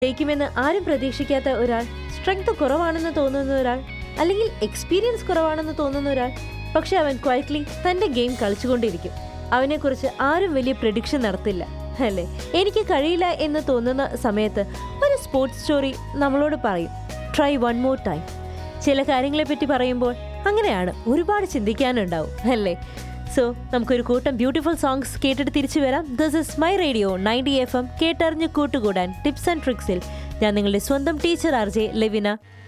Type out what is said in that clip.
ജയിക്കുമെന്ന് ആരും പ്രതീക്ഷിക്കാത്ത ഒരാൾ സ്ട്രെങ്ത് കുറവാണെന്ന് തോന്നുന്ന ഒരാൾ അല്ലെങ്കിൽ എക്സ്പീരിയൻസ് കുറവാണെന്ന് തോന്നുന്ന ഒരാൾ പക്ഷെ അവൻ ക്വയറ്റ്ലി തന്റെ ഗെയിം കളിച്ചുകൊണ്ടിരിക്കും അവനെക്കുറിച്ച് ആരും വലിയ പ്രഡിക്ഷൻ നടത്തില്ല അല്ലേ എനിക്ക് കഴിയില്ല എന്ന് തോന്നുന്ന സമയത്ത് ഒരു സ്പോർട്സ് സ്റ്റോറി നമ്മളോട് പറയും ട്രൈ വൺ മോർ ടൈം ചില കാര്യങ്ങളെപ്പറ്റി പറയുമ്പോൾ അങ്ങനെയാണ് ഒരുപാട് ചിന്തിക്കാനുണ്ടാവും അല്ലേ സോ നമുക്കൊരു കൂട്ടം ബ്യൂട്ടിഫുൾ സോങ്സ് കേട്ടിട്ട് തിരിച്ചു വരാം this is my radio ninety F M കേട്ടറിഞ്ഞ് കൂട്ടുകൂടാൻ ടിപ്സ് ആൻഡ് ട്രിക്സിൽ ഞാൻ നിങ്ങളുടെ സ്വന്തം ടീച്ചർ ആർ ജെ ലെവിന